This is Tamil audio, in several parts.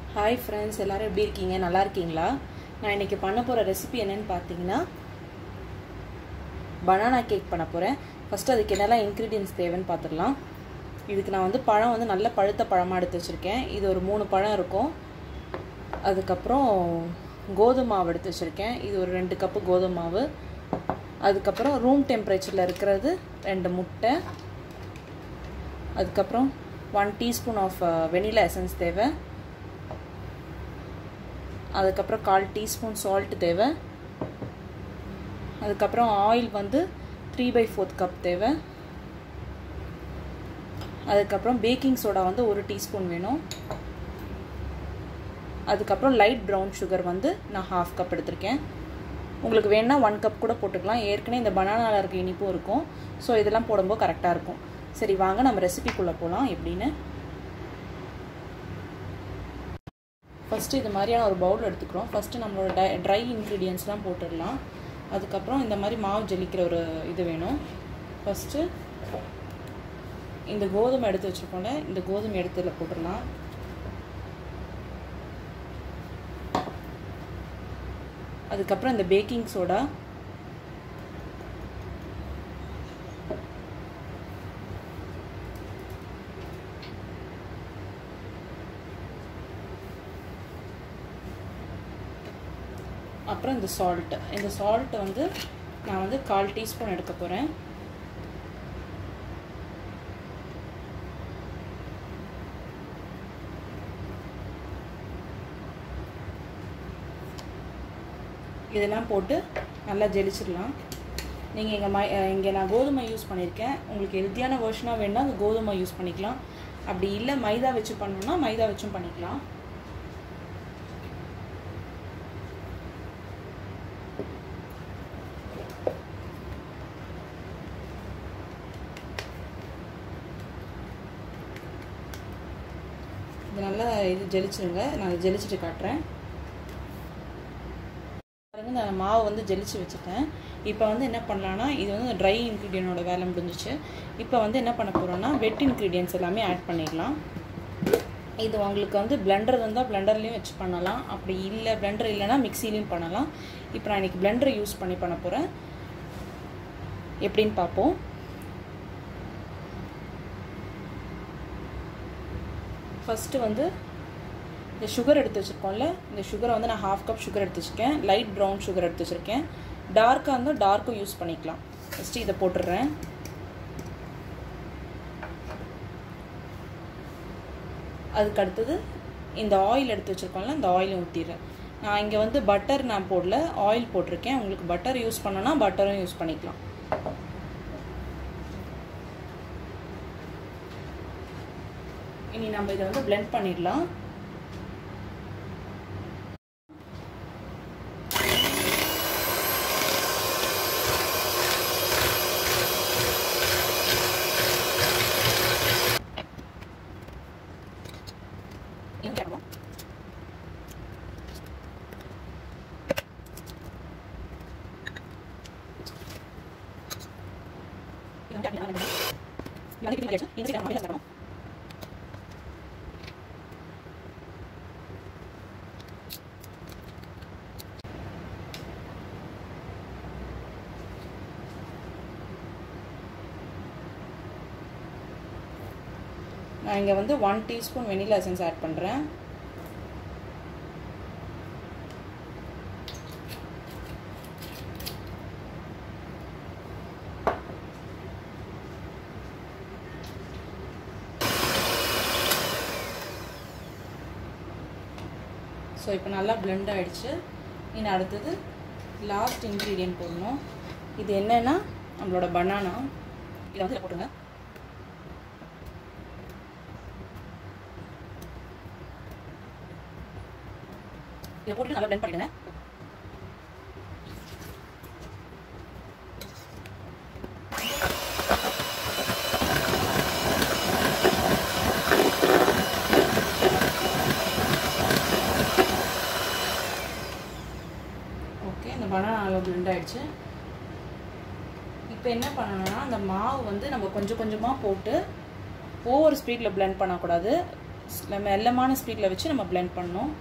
ஹாய் ஃப்ரெண்ட்ஸ் எல்லாரும் எப்படி இருக்கீங்க நல்லா இருக்கீங்களா நான் இன்னைக்கு பண்ண போகிற ரெசிபி என்னன்னு பார்த்தீங்கன்னா பனானா கேக் பண்ண போகிறேன் ஃபஸ்ட்டு அதுக்கு என்னெல்லாம் இன்க்ரீடியன்ஸ் தேவைன்னு பார்த்துடலாம் இதுக்கு நான் வந்து பழம் வந்து நல்ல பழுத்த பழமாக எடுத்து வச்சுருக்கேன் இது ஒரு மூணு பழம் இருக்கும் அதுக்கப்புறம் கோதுமை மாவு எடுத்து வச்சுருக்கேன் இது ஒரு ரெண்டு கப்பு கோதுமை மாவு அதுக்கப்புறம் ரூம் டெம்பரேச்சரில் இருக்கிறது ரெண்டு முட்டை அதுக்கப்புறம் one teaspoon of vanilla essence தேவை அதுக்கப்புறம் கால் டீஸ்பூன் சால்ட் தேவை அதுக்கப்புறம் ஆயில் வந்து த்ரீ பை ஃபோர்த் கப் தேவை அதுக்கப்புறம் பேக்கிங் சோடா வந்து ஒரு டீஸ்பூன் வேணும் அதுக்கப்புறம் லைட் ப்ரௌன் சுகர் வந்து நான் ஹாஃப் கப் எடுத்திருக்கேன் உங்களுக்கு வேணா ஒன் கப் கூட போட்டுக்கலாம் ஏற்கனவே இந்த பனானாவில் இருக்க இனிப்பும் இருக்கும் ஸோ இதெல்லாம் போடும்போது கரெக்டாக இருக்கும் சரி வாங்க நம்ம ரெசிபிக்குள்ளே போகலாம் எப்படின்னு ஃபஸ்ட்டு இது மாதிரியான ஒரு பவுல் எடுத்துக்கிறோம் ஃபஸ்ட்டு நம்மளோட டை ட்ரை இன்க்ரீடியன்ஸ்லாம் போட்டுடலாம் அதுக்கப்புறம் இந்த மாதிரி மாவு ஜெலிக்கிற ஒரு இது வேணும் ஃபஸ்ட்டு இந்த கோதுமை எடுத்து வச்சுருக்கோம்ல இந்த கோதுமை எடுத்து இதில் போட்டுடலாம் அதுக்கப்புறம் இந்த பேக்கிங் சோடா அப்புறம் இந்த சால்ட்டு இந்த சால்ட் வந்து நான் வந்து கால் டீஸ்பூன் எடுக்க போகிறேன் இதெல்லாம் போட்டு நல்லா ஜெலிச்சிடலாம் நீங்கள் இங்கே மை இங்கே நான் கோதுமை யூஸ் பண்ணியிருக்கேன் உங்களுக்கு ஹெல்த்தியான வேர்ஷனாக வேணுன்னா அந்த கோதுமை யூஸ் பண்ணிக்கலாம் அப்படி இல்லை மைதா வச்சு பண்ணணுன்னா மைதா வச்சும் பண்ணிக்கலாம் இது நல்லா இது ஜெலிச்சிருங்க நான் ஜெலிச்சிட்டு காட்டுறேன் பாருங்க நான் மாவு வந்து ஜெலிச்சு வச்சுட்டேன் இப்போ வந்து என்ன பண்ணலான்னா இது வந்து ட்ரை இன்க்ரீடியனோட வேலை முடிஞ்சிச்சு இப்போ வந்து என்ன பண்ண போகிறோன்னா வெட் இன்க்ரீடியன்ஸ் எல்லாமே ஆட் பண்ணிடலாம் இது உங்களுக்கு வந்து பிளெண்டர் இருந்தால் பிளெண்டர்லேயும் வச்சு பண்ணலாம் அப்படி இல்லை பிளெண்டர் இல்லைன்னா மிக்சிலையும் பண்ணலாம் இப்போ நான் இன்றைக்கி பிளெண்டரை யூஸ் பண்ணி பண்ண போகிறேன் எப்படின்னு பார்ப்போம் ஃபஸ்ட்டு வந்து இந்த சுகர் எடுத்து வச்சுருக்கோம்ல இந்த சுகரை வந்து நான் ஹாஃப் கப் சுகர் எடுத்து வச்சுருக்கேன் லைட் ப்ரௌன் சுகர் எடுத்து வச்சுருக்கேன் டார்க்காக இருந்தால் டார்க்கும் யூஸ் பண்ணிக்கலாம் ஃபஸ்ட்டு இதை போட்டுடுறேன் அதுக்கு அடுத்தது இந்த ஆயில் எடுத்து வச்சுருக்கோம்ல இந்த ஆயிலை ஊற்றிடுறேன் நான் இங்கே வந்து பட்டர் நான் போடல ஆயில் போட்டிருக்கேன் உங்களுக்கு பட்டர் யூஸ் பண்ணோன்னா பட்டரும் யூஸ் பண்ணிக்கலாம் இனி நம்ம இதை வந்து பிளெண்ட் பண்ணிடலாம் இது நான் இங்கே வந்து one teaspoon vanilla essence add பண்ணுறேன் ஸோ இப்போ நல்லா பிளெண்ட் ஆகிடுச்சு இனி அடுத்தது லாஸ்ட் இன்க்ரீடியன்ட் போடணும் இது என்னென்னா நம்மளோட பனானா இதை வந்து இதில் போட்டுங்க இதை போட்டு நல்லா பிளெண்ட் பண்ணிடுங்க ஓகே இந்த பனானா நல்லா பிளெண்ட் ஆயிடுச்சு இப்போ என்ன பண்ணணும்னா அந்த மாவு வந்து நம்ம கொஞ்சம் கொஞ்சமாக போட்டு ஓவர் ஸ்பீடில் பிளெண்ட் பண்ணக்கூடாது மெல்லமான ஸ்பீடில் வச்சு நம்ம blend பண்ணணும்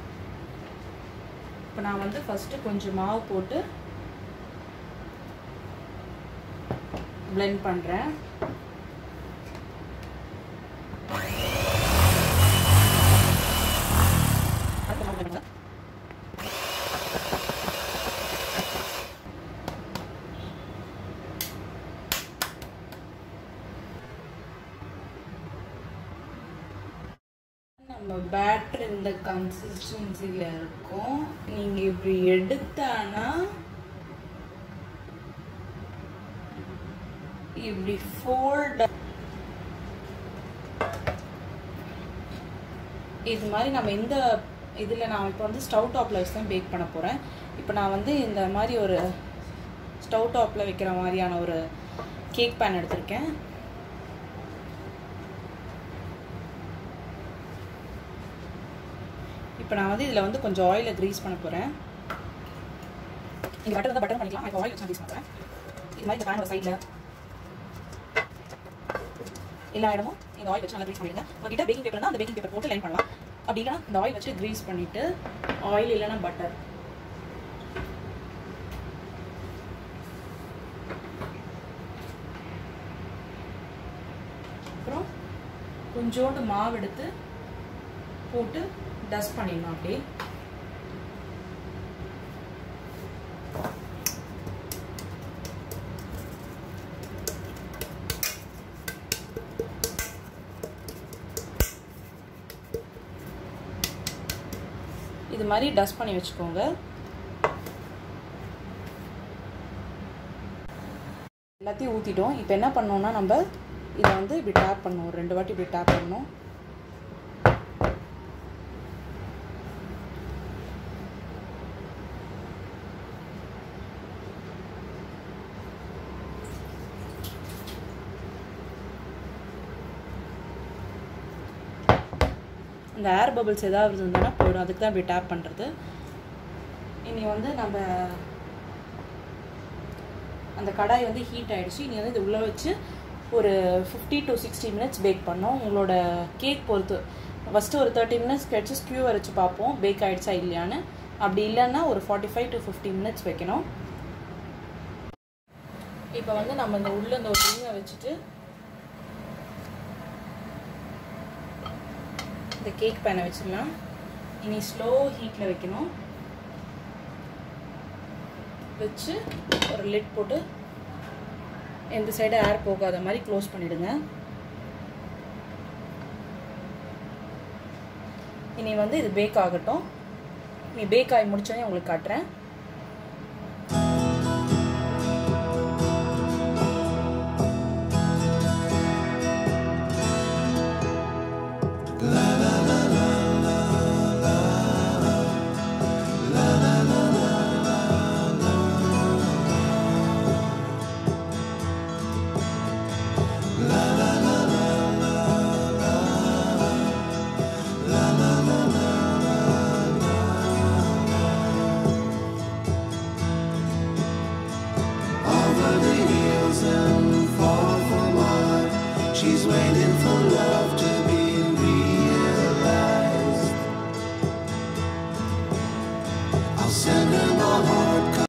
இப்போ நான் வந்து ஃபஸ்ட்டு கொஞ்சம் மாவு போட்டு blend பண்ணுறேன் நம்ம பேட்டர் இந்த கன்சிஸ்டன்சியில் இருக்கும் நீங்கள் இப்படி எடுத்தானா இப்படி ஃபோல்ட் இது மாதிரி நம்ம இந்த இதில் நான் இப்போ வந்து ஸ்டவ் டாப்பில் வச்சு தான் பேக் பண்ண போகிறேன் இப்போ நான் வந்து இந்த மாதிரி ஒரு ஸ்டவ் டாப்பில் வைக்கிற மாதிரியான ஒரு கேக் பேன் எடுத்திருக்கேன் இப்போ நான் வந்து இதில் வந்து கொஞ்சம் ஆயிலை க்ரீஸ் பண்ண போகிறேன் நீங்கள் பட்டர் தான் பட்டர் பண்ணிக்கலாம் இப்போ ஆயில் வச்சு க்ரீஸ் பண்ணுறேன் இது மாதிரி இந்த பேனோட சைடில் எல்லா இடமும் இந்த ஆயில் வச்சு நல்லா க்ரீஸ் பண்ணிடுங்க உங்ககிட்ட பேக்கிங் பேப்பர் தான் அந்த பேக்கிங் பேப்பர் போட்டு லைன் பண்ணலாம் அப்படி இல்லைனா இந்த ஆயில் வச்சு க்ரீஸ் பண்ணிவிட்டு ஆயில் இல்லைனா பட்டர் அப்புறம் கொஞ்சோண்டு மாவு எடுத்து போட்டு டஸ்ட் பண்ணிடணும் அப்படியே இது மாதிரி டஸ்ட் பண்ணி வச்சுக்கோங்க எல்லாத்தையும் ஊற்றிட்டோம் இப்போ என்ன பண்ணோம்னா நம்ம இதை வந்து இப்படி டேப் பண்ணணும் ஒரு ரெண்டு வாட்டி இப்படி டேப் பண்ணணும் இந்த ஏர் பபிள்ஸ் ஏதாவது இருந்ததுன்னா போயிடும் அதுக்கு தான் இப்படி டேப் பண்ணுறது இனி வந்து நம்ம அந்த கடாய் வந்து ஹீட் ஆகிடுச்சு இனி வந்து இது உள்ளே வச்சு ஒரு fifty to sixty minutes bake பண்ணோம் உங்களோட கேக் பொறுத்து ஃபஸ்ட்டு ஒரு தேர்ட்டி மினிட்ஸ் கழிச்சு ஸ்க்யூவர் வச்சு பார்ப்போம் பேக் ஆகிடுச்சா இல்லையான்னு அப்படி இல்லைன்னா ஒரு forty five to fifty minutes வைக்கணும் இப்போ வந்து நம்ம இந்த உள்ள இந்த ஒரு ரிங்கை வச்சுட்டு இந்த கேக் பேனை வச்சிடலாம் இனி ஸ்லோ ஹீட்டில் வைக்கணும் வச்சு ஒரு லிட் போட்டு எந்த சைடு ஏர் போகாத மாதிரி க்ளோஸ் பண்ணிடுங்க இனி வந்து இது பேக் ஆகட்டும் இனி பேக் ஆகி முடிச்சோடனே உங்களுக்கு காட்டுறேன் over the hills and far from her. She's waiting for love to be realized. I'll send her my heart.